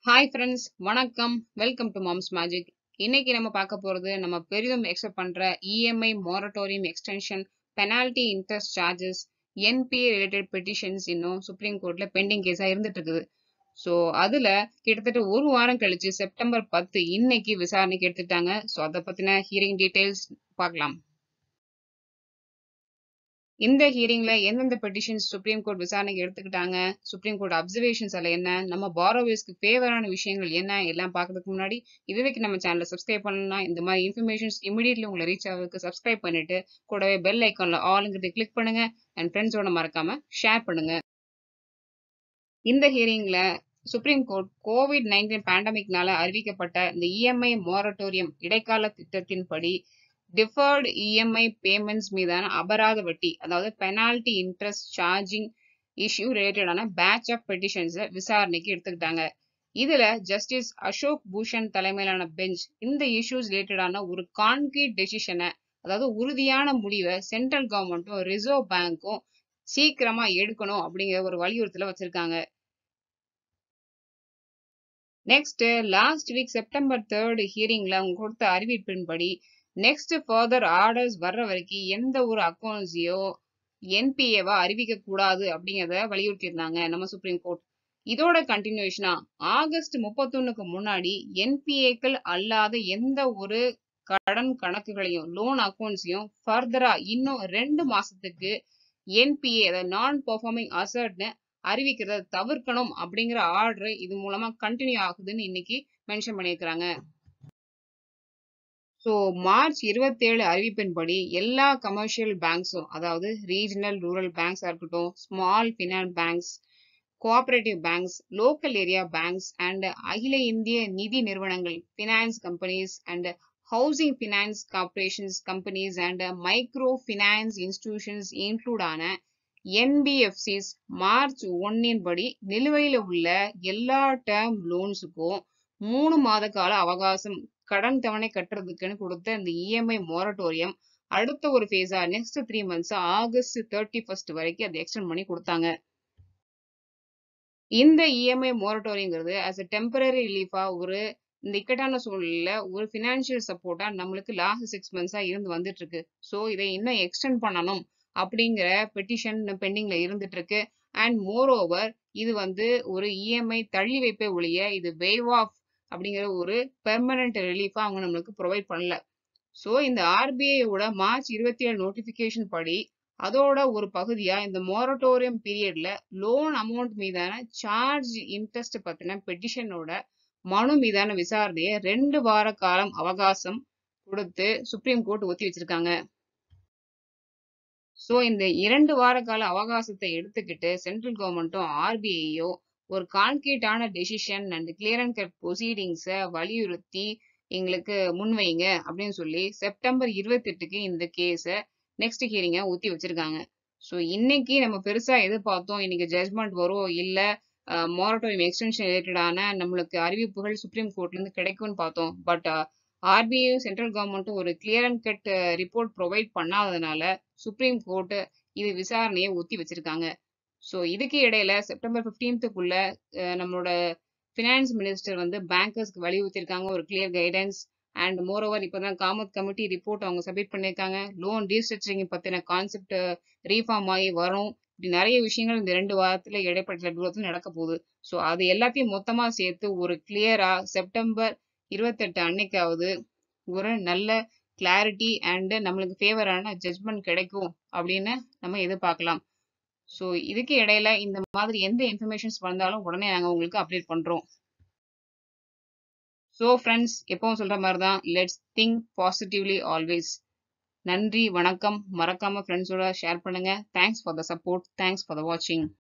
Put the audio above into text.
hi friends வணக்கம் welcome to mom's magic இன்னைக்கு நம்ம பார்க்க போறது நம்ம பெரிதும் எக்ஸ்பெக்ட் பண்ற EMI moratorium extension penalty interest charges NPA related petitions இன்னும் சுப்ரீம் கோர்ட்ல பெண்டிங் கேஸா இருந்துட்டு இருக்குது ஸோ அதுல கிட்டத்தட்ட ஒரு வாரம் கழிச்சு செப்டம்பர் பத்து இன்னைக்கு விசாரணைக்கு எடுத்துட்டாங்க ஸோ அதை பத்தின ஹியரிங் டீடைல்ஸ் பார்க்கலாம் இந்த ஹியரிங்ல எந்தெந்த பெட்டிஷன்ஸ் சுப்ரீம் கோர்ட் விசாரணைக்கு எடுத்துக்கிட்டாங்க சுப்ரீம் கோர்ட் அப்சர்வேஷன்ஸ் அதில் என்ன நம்ம பாரோவேஸ்க்கு ஃபேவரான விஷயங்கள் என்ன எல்லாம் பார்க்கறதுக்கு முன்னாடி இதுவரைக்கும் நம்ம சேனலை சப்ஸ்கிரைப் பண்ணலாம் இந்த மாதிரி இன்ஃபர்மேஷன்ஸ் இமீடியட்லி உங்களை ரீச் ஆகிறதுக்கு சப்ஸ்கிரைப் பண்ணிட்டு கூடவே பெல் ஐக்கான்ல ஆளுங்கிறது கிளிக் பண்ணுங்க அண்ட் ஃப்ரெண்ட்ஸோட மறக்காம ஷேர் பண்ணுங்க இந்த ஹியரிங்ல சுப்ரீம் கோர்ட் கோவிட் நைன்டீன் பேண்டமிக்னால அறிவிக்கப்பட்ட இந்த இஎம்ஐ மொரட்டோரியம் இடைக்கால திட்டத்தின்படி டிஃபர்டு இஎம்ஐ பேமெண்ட்ஸ் மீதான அபராத வட்டி அதாவது பெனால்டி இன்ட்ரெஸ்ட் சார்ஜிங் இஷ்யூ ரிலேட்டடான பேட்ச் ஆஃப் பெட்டிஷன்ஸை விசாரணைக்கு எடுத்துக்கிட்டாங்க இதுல ஜஸ்டிஸ் அசோக் பூஷன் தலைமையிலான பெஞ்ச் இந்த இஷ்யூஸ் ரிலேட்டடான ஒரு கான்கிரீட் டெசிஷனை அதாவது உறுதியான முடிவை சென்ட்ரல் கவர்மெண்ட்டும் ரிசர்வ் பேங்க்கும் சீக்கிரமா எடுக்கணும் அப்படிங்கிற ஒரு வலியுறுத்தல வச்சிருக்காங்க next last week September third ஹியரிங்ல அவங்க கொடுத்த அறிவிப்பின்படி நெக்ஸ்ட் ஃபர்தர் ஆர்டர்ஸ் வர்ற வரைக்கும் எந்த ஒரு அக்கௌண்ட்ஸையோ என்பிஏவா அறிவிக்க கூடாது அப்படிங்கிறத வலியுறுத்தியிருந்தாங்க நம்ம சுப்ரீம் கோர்ட் இதோட கண்டினியூஷனா ஆகஸ்ட் முப்பத்தொன்னுக்கு முன்னாடி என்பிஏக்கள் அல்லாத எந்த ஒரு கடன் கணக்குகளையும் லோன் அக்கௌண்ட்ஸையும் ஃபர்தரா இன்னும் ரெண்டு மாசத்துக்கு என்பிஏ அதாவது நான் பெர்ஃபார்மிங் அசர்ட்னு அறிவிக்கிறத தவிர்க்கணும் அப்படிங்கிற ஆர்டர் இது மூலமா கண்டினியூ ஆகுதுன்னு இன்னைக்கு மென்ஷன் பண்ணியிருக்கிறாங்க ஸோ மார்ச் இருபத்தேழு அறிவிப்பின்படி எல்லா கமர்ஷியல் பேங்க்ஸும் அதாவது ரீஜனல் ரூரல் பேங்க்ஸாக இருக்கட்டும் small finance banks cooperative banks local area banks and அகில இந்திய நிதி நிறுவனங்கள் finance companies and housing finance corporations companies and micro finance institutions include ஆன என்பிஎஃப்சிஸ் மார்ச் ஒன்னின் படி நிலுவையில் உள்ள எல்லா டேர்ம் லோன்ஸுக்கும் மூணு மாத கால அவகாசம் கடன் தவணை கட்டுறதுக்குன்னு கொடுத்த இந்த இஎம்ஐ மொரட்டோரியம் அடுத்த ஒரு ஃபேஸா next three months August thirty first வரைக்கும் அதை எக்ஸ்டெண்ட் பண்ணி கொடுத்தாங்க இந்த இஎம்ஐ மொரட்டோரியங்கிறது ஆஸ் அ டெம்பரரி ரிலீஃபா ஒரு இந்த இக்கட்டான சூழ்நிலையில ஒரு ஃபினான்ஷியல் சப்போர்ட்டா நம்மளுக்கு லாஸ்ட் சிக்ஸ் மந்த்ஸா இருந்து வந்துட்டு இருக்கு ஸோ இதை இன்னும் எக்ஸ்டெண்ட் பண்ணணும் அப்படிங்கிற பெட்டிஷன் பெண்டிங்ல இருந்துட்டு இருக்கு அண்ட் மோர் ஓவர் இது வந்து ஒரு இஎம்ஐ தள்ளி வைப்பே ஒழிய இது வேவ் ஆஃப் அப்படிங்கிற ஒரு பெர்மனன்ட் ரிலீஃபா அவங்க நம்மளுக்கு ப்ரொவைட் பண்ணல ஸோ இந்த ஆர்பிஐயோட மார்ச் இருபத்தி ஏழு நோட்டிபிகேஷன் படி அதோட ஒரு பகுதியா இந்த மொரட்டோரியம் பீரியட்ல லோன் அமௌண்ட் மீதான சார்ஜ் இன்ட்ரெஸ்ட் பத்தின பெட்டிஷனோட மனு மீதான விசாரணையை ரெண்டு வார காலம் அவகாசம் கொடுத்து சுப்ரீம் கோர்ட் ஒத்தி வச்சிருக்காங்க ஸோ இந்த இரண்டு வார கால அவகாசத்தை எடுத்துக்கிட்டு சென்ட்ரல் கவர்மெண்ட்டும் ஆர்பிஐயோ ஒரு கான்கிரீட்டான decision and clear and cut ப்ரொசீடிங்ஸை வலியுறுத்தி எங்களுக்கு முன்வைங்க அப்படின்னு சொல்லி செப்டம்பர் இருபத்தெட்டுக்கு இந்த கேஸை நெக்ஸ்ட் ஹியரிங்கை ஊற்றி வச்சிருக்காங்க ஸோ இன்னைக்கு நம்ம பெருசா எதிர்பார்த்தோம் இன்னைக்கு ஜட்மெண்ட் வரும் இல்லை மொரட்டோரியம் எக்ஸ்டென்ஷன் ரிலேட்டடான நம்மளுக்கு அறிவிப்புகள் சுப்ரீம் கோர்ட்ல இருந்து கிடைக்கும்னு பார்த்தோம் பட் ஆர்பிஐயும் சென்ட்ரல் கவர்மெண்ட்டும் ஒரு clear and cut report provide பண்ணாததுனால சுப்ரீம் கோர்ட் இது விசாரணையை ஒத்தி வச்சிருக்காங்க ஸோ இதுக்கு இடையில செப்டம்பர் ஃபிஃப்டீன்த்துக்குள்ள நம்மளோட ஃபினான்ஸ் மினிஸ்டர் வந்து பேங்கர்ஸ்க்கு வலியுறுத்திருக்காங்க ஒரு clear guidance and more over இப்போ தான் காமத் கமிட்டி ரிப்போர்ட் அவங்க சப்மிட் பண்ணியிருக்காங்க லோன் ரீஸ்ட்ரக்சரிங் பற்றின கான்செப்ட் ரீஃபார்ம் ஆகி வரும் இப்படி நிறைய விஷயங்கள் இந்த ரெண்டு வாரத்தில் இடைப்பட்ட தூரத்தில் நடக்க போகுது ஸோ அது எல்லாத்தையும் மொத்தமாக சேர்த்து ஒரு கிளியரா செப்டம்பர் இருபத்தெட்டு அன்னைக்காவது ஒரு நல்ல கிளாரிட்டி அண்ட் நம்மளுக்கு ஃபேவரான ஜட்மெண்ட் கிடைக்கும் அப்படின்னு நம்ம எதிர்பார்க்கலாம் ஸோ இதுக்கு இடையில இந்த மாதிரி எந்த இன்ஃபர்மேஷன்ஸ் வந்தாலும் உடனே நாங்கள் உங்களுக்கு அப்டேட் பண்ணுறோம் ஸோ ஃப்ரெண்ட்ஸ் எப்பவும் சொல்கிற மாதிரி தான் லெட்ஸ் திங்க் பாசிட்டிவ்லி ஆல்வேஸ் நன்றி வணக்கம் மறக்காம ஃப்ரெண்ட்ஸோட ஷேர் பண்ணுங்க thanks for the support thanks for the வாட்சிங்